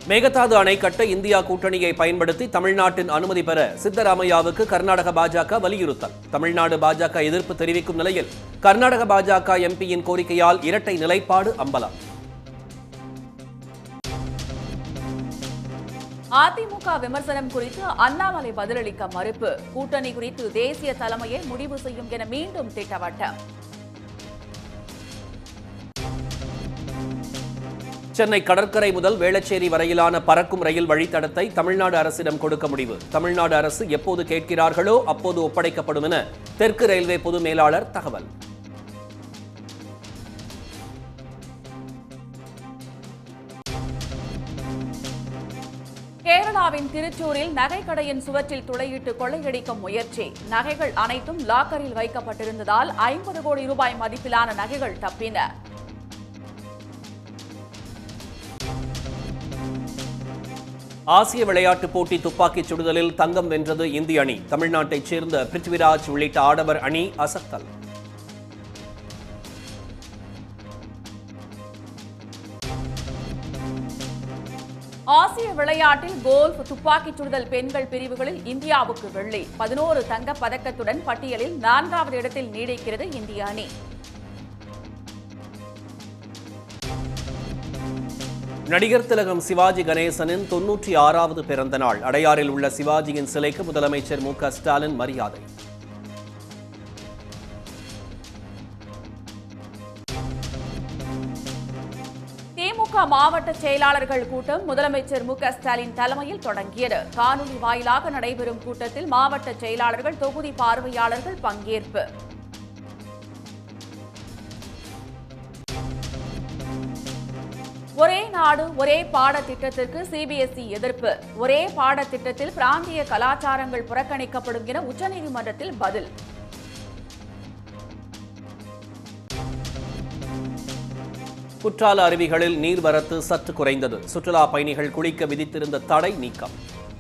மேகதாது அணை கட்ட இந்தியா கூட்டணியை பயன்படுத்தி தமிழ்நாட்டின் அனுமதி பெற சித்தராமையாவுக்கு கர்நாடக பாஜக வலியுறுத்தல் தமிழ்நாடு பாஜக எதிர்ப்பு தெரிவிக்கும் நிலையில் கர்நாடக பாஜக எம்பியின் கோரிக்கையால் இரட்டை நிலைப்பாடு அம்பலம் அதிமுக விமர்சனம் குறித்து அண்ணாமலை பதிலளிக்க மறுப்பு கூட்டணி குறித்து தேசிய தலைமையே முடிவு செய்யும் என மீண்டும் திட்டவட்டம் சென்னை கடற்கரை முதல் வேளச்சேரி வரையிலான பறக்கும் ரயில் வழித்தடத்தை தமிழ்நாடு அரசிடம் கொடுக்க முடிவு தமிழ்நாடு அரசு எப்போது கேட்கிறார்களோ அப்போது ஒப்படைக்கப்படும் என தெற்கு ரயில்வே பொது மேலாளர் தகவல் கேரளாவின் திருச்சூரில் நகைக்கடையின் சுவற்றில் துளையிட்டு கொள்ளையடிக்கும் முயற்சி நகைகள் அனைத்தும் லாக்கரில் வைக்கப்பட்டிருந்ததால் ஐம்பது கோடி ரூபாய் மதிப்பிலான நகைகள் தப்பின ஆசிய விளையாட்டுப் போட்டி துப்பாக்கிச் சுடுதலில் தங்கம் வென்றது இந்திய அணி தமிழ்நாட்டைச் சேர்ந்த பிருத்விராஜ் உள்ளிட்ட ஆடவர் அணி அசத்தல் ஆசிய விளையாட்டில் கோல்ஃப் துப்பாக்கிச் சுடுதல் பெண்கள் பிரிவுகளில் இந்தியாவுக்கு வெள்ளி பதினோரு தங்கப் பதக்கத்துடன் பட்டியலில் நான்காவது இடத்தில் நீடிக்கிறது இந்திய அணி நடிகர் திலகம் சிவாஜி கணேசனின் தொன்னூற்றி ஆறாவது பிறந்த நாள் அடையாறில் உள்ள சிவாஜியின் சிலைக்கு முதலமைச்சர் மு க ஸ்டாலின் மரியாதை திமுக மாவட்ட செயலாளர்கள் கூட்டம் முதலமைச்சர் மு க ஸ்டாலின் தலைமையில் தொடங்கியது காணொலி வாயிலாக நடைபெறும் கூட்டத்தில் மாவட்ட செயலாளர்கள் தொகுதி பார்வையாளர்கள் பங்கேற்பு ஒரே நாடு ஒரே பாடத்திட்டத்திற்கு சிபிஎஸ்இ எதிர்ப்பு ஒரே பாடத்திட்டத்தில் பிராந்திய கலாச்சாரங்கள் புறக்கணிக்கப்படும் என உச்சநீதிமன்றத்தில் பதில் குற்றால அருவிகளில் நீர்வரத்து சற்று குறைந்தது சுற்றுலா பயணிகள் குளிக்க விதித்திருந்த தடை நீக்கம்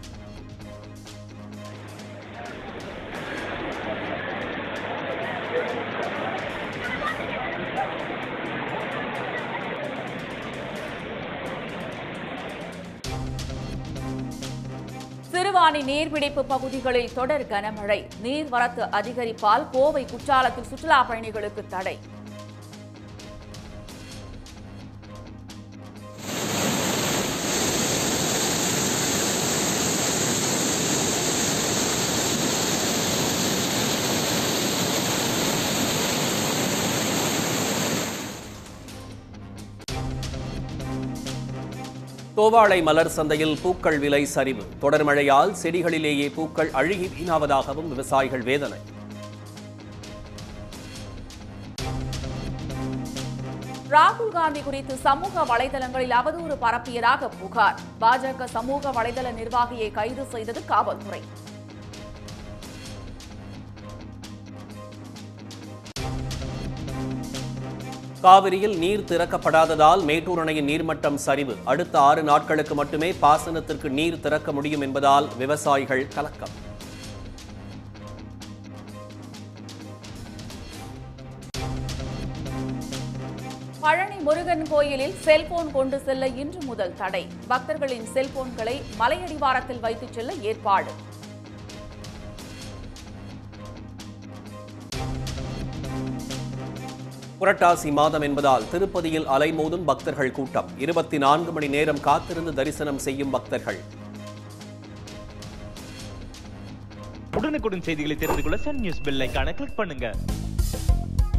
சிறுவாணி நீர்பிடிப்பு பகுதிகளில் தொடர் கனமழை நீர்வரத்து அதிகரிப்பால் கோவை குற்றாலத்தில் சுற்றுலா பயணிகளுக்கு தடை தோவாளை மலர் சந்தையில் பூக்கள் விலை சரிவு தொடர் மழையால் செடிகளிலேயே பூக்கள் அழுகி வீணாவதாகவும் விவசாயிகள் வேதனை ராகுல் காந்தி குறித்து சமூக வலைதளங்களில் அவதூறு பரப்பியதாக புகார் பாஜக சமூக வலைதள நிர்வாகியை கைது செய்தது காவல்துறை காவிரியில் நீர் திறக்கப்படாததால் மேட்டூர் அணையின் நீர்மட்டம் சரிவு அடுத்த ஆறு நாட்களுக்கு மட்டுமே பாசனத்திற்கு நீர் திறக்க முடியும் என்பதால் விவசாயிகள் கலக்கம் பழனி முருகன் கோயிலில் செல்போன் கொண்டு செல்ல இன்று முதல் தடை பக்தர்களின் செல்போன்களை மலையடிவாரத்தில் வைத்துச் செல்ல ஏற்பாடு புரட்டாசி மாதம் என்பதால் திருப்பதியில் அலைமோதும் பக்தர்கள் கூட்டம் இருபத்தி நான்கு மணி நேரம் காத்திருந்து தரிசனம் செய்யும் பக்தர்கள் உடனுக்குடன் செய்திகளை தெரிந்து கொள்ள சன் நியூஸ் பெல் ஐகானை கிளிக் பண்ணுங்க